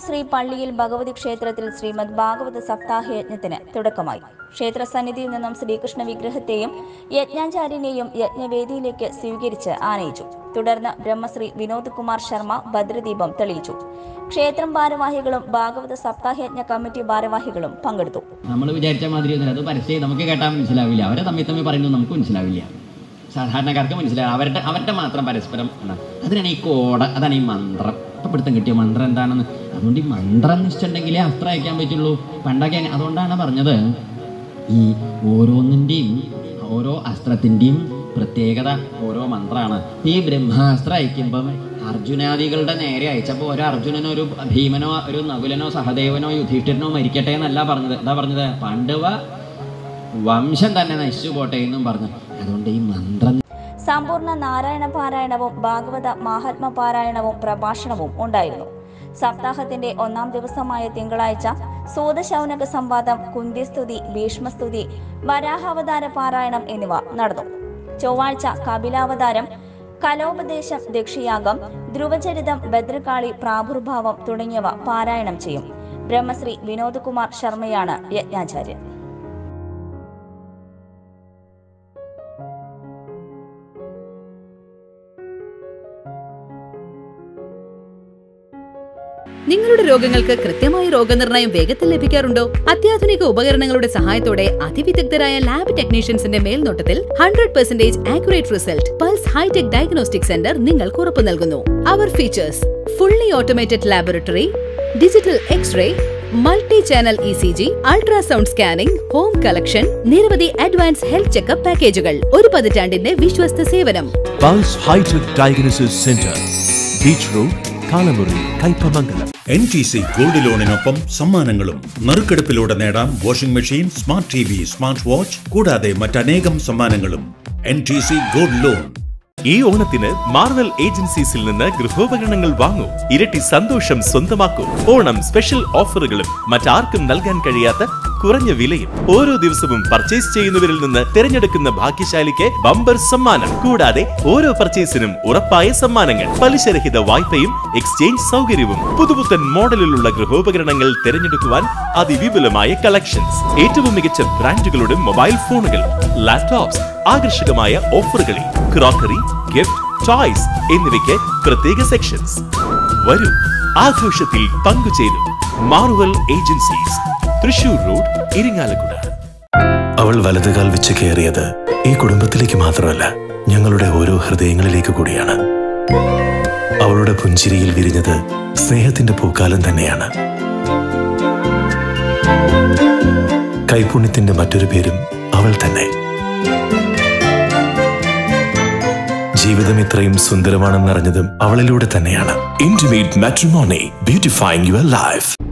ശ്രീ പള്ളിയിൽ ഭഗവതി ക്ഷേത്രത്തിൽ ശ്രീമദ് ഭാഗവത സപ്താഹയജ്ഞത്തിന് തുടക്കമായി ക്ഷേത്ര സന്നിധിയിൽ നിന്നും ശ്രീകൃഷ്ണ വിഗ്രഹത്തെയും യജ്ഞാചാര്യനെയും യജ്ഞവേദിയിലേക്ക് സ്വീകരിച്ച് ആനയിച്ചു തുടർന്ന് ബ്രഹ്മശ്രീ വിനോദ് കുമാർ ശർമ്മ ഭദ്രദീപം തെളിയിച്ചു ക്ഷേത്രം ഭാരവാഹികളും ഭാഗവത സപ്താഹയജ്ഞ കമ്മിറ്റി ഭാരവാഹികളും പങ്കെടുത്തു നമ്മൾ വിചാരിച്ച മാതിരി ഒന്നുമില്ല അത് പരസ്യം നമുക്ക് കേട്ടാൽ മനസ്സിലാവില്ല അവരെ തമ്മിൽ തമ്മിൽ പറയുന്നത് നമുക്ക് മനസ്സിലാവില്ല സാധാരണക്കാർക്ക് മനസ്സിലാവും അവരുടെ അവരുടെ മാത്രം പരസ്പരം ആണ് അതിനാണ് ഈ കോട അതാണ് ഈ മന്ത്രം ഇപ്പം പിടുത്തം കിട്ടിയ മന്ത്രം എന്താണെന്ന് അതുകൊണ്ട് ഈ മന്ത്രം എന്ന് വെച്ചിട്ടുണ്ടെങ്കിലേ അസ്ത്രം അയക്കാൻ പറ്റുള്ളൂ പണ്ടൊക്കെ അങ്ങനെ- അതുകൊണ്ടാണ് പറഞ്ഞത് ഈ ഓരോന്നിൻ്റെയും ഓരോ അസ്ത്രത്തിൻ്റെയും പ്രത്യേകത ഓരോ മന്ത്രമാണ് ഈ ബ്രഹ്മാസ്ത്രം അയക്കുമ്പം അർജുനാദികളുടെ നേരെ അയച്ചപ്പോൾ ഒരു അർജുനനോ ഒരു ഭീമനോ ഒരു നകുലനോ സഹദേവനോ യുധിഷ്ഠിരനോ മരിക്കട്ടെ എന്നല്ല പറഞ്ഞത് എന്താ പറഞ്ഞത് പാണ്ഡവ വംശം തന്നെ നശിച്ചു പോട്ടെ എന്നും പറഞ്ഞു അതുകൊണ്ട് ഈ മന്ത്രം സമ്പൂർണ്ണ നാരായണ പാരായണവും ഭാഗവത മാഹാത്മ പാരായണവും പ്രഭാഷണവും ഉണ്ടായിരുന്നു സപ്താഹത്തിന്റെ ഒന്നാം ദിവസമായ തിങ്കളാഴ്ച സൂതശൗനക സംവാദം കുന്തിസ്തുതി ഭീഷ്മസ്തുതി വരാഹാവതാര പാരായണം എന്നിവ നടന്നു ചൊവ്വാഴ്ച കപിലാവതാരം കലോപദേശം ദക്ഷിയാഗം ധ്രുവചരിതം ഭദ്രകാളി പ്രാദുർഭാവം തുടങ്ങിയവ പാരായണം ചെയ്യും ബ്രഹ്മശ്രീ വിനോദ് കുമാർ ശർമ്മയാണ് യജ്ഞാചാര്യൻ നിങ്ങളുടെ രോഗങ്ങൾക്ക് കൃത്യമായ രോഗനിർണയം വേഗത്തിൽ ലഭിക്കാറുണ്ടോ അത്യാധുനിക ഉപകരണങ്ങളുടെ സഹായത്തോടെ അതിവിദഗ്ധരായ ലാബ് ടെക്നീഷ്യൻസിന്റെ മേൽനോട്ടത്തിൽ hundred percentage accurate result Pulse Hitech diagnostic centre നിങ്ങൾക്ക് ഉറപ്പു നൽകുന്നു അവർ features fully automated laboratory digital x ray multi channel E C G ultrasound scanning home collection നിരവധി അഡ്വാൻസ് ഹെൽത്ത് ചെക്കപ്പ് പാക്കേജുകൾ ഒരു പതിറ്റാണ്ടിന്റെ വിശ്വസ്ത സേവനം Pulse Hitech diagnosis centre beach road Kalamuri Kaippamangalam N T C gold ലോണിനൊപ്പം സമ്മാനങ്ങളും നറുക്കെടുപ്പിലൂടെ നേടാം washing machine smart T V smart watch കൂടാതെ മറ്റനേകം സമ്മാനങ്ങളും N T C gold loan ഈ ഓണത്തിന് മാർവൽ ഏജൻസീസിൽ നിന്ന് ഗൃഹോപകരണങ്ങൾ വാങ്ങൂ ഇരട്ടി സന്തോഷം സ്വന്തമാക്കൂ ഓണം സ്പെഷ്യൽ ഓഫറുകളും മറ്റാർക്കും നൽകാൻ കഴിയാത്ത കുറഞ്ഞ വിലയും ഓരോ ദിവസവും പർച്ചേസ് ചെയ്യുന്നവരിൽ നിന്ന് തിരഞ്ഞെടുക്കുന്ന ഭാഗ്യശാലിക്ക് ബമ്പർ സമ്മാനം കൂടാതെ ഓരോ പർച്ചേസിനും ഉറപ്പായ സമ്മാനങ്ങൾ പലിശരഹിത വായ്പയും എക്സ്ചേഞ്ച് സൗകര്യവും പുതുപുത്തൻ മോഡലിലുള്ള ഗൃഹോപകരണങ്ങൾ തിരഞ്ഞെടുക്കുവാൻ അതിവിപുലമായ കളക്ഷൻസ് ഏറ്റവും മികച്ച ബ്രാൻഡുകളുടെ മൊബൈൽ ഫോണുകൾ ലാപ്ടോപ്സ് ആകർഷകമായ ഓഫറുകളിൽ ക്രോക്കറി ഗിഫ്റ്റ് ടോയ്സ് എന്നിവയ്ക്ക് പ്രത്യേക സെക്ഷൻസ് വരൂ ആഘോഷത്തിൽ പങ്കുചേരും Marvel agencies Thrissur road Irinjalakuda അവൾ വലതുകാൽ വെച്ച് കയറിയത് ഈ കുടുംബത്തിലേക്ക് മാത്രമല്ല ഞങ്ങളുടെ ഓരോ ഹൃദയങ്ങളിലേക്ക് കൂടിയാണ് അവളുടെ പുഞ്ചിരിയിൽ വിരിഞ്ഞത് സ്നേഹത്തിന്റെ പൂക്കാലം തന്നെയാണ് കൈപുണ്യത്തിന്റെ മറ്റൊരു പേരും അവൾ തന്നെ ജീവിതം ഇത്രയും സുന്ദരമാണെന്നറിഞ്ഞതും അവളിലൂടെ തന്നെയാണ് Intimate Matrimony beautifying your life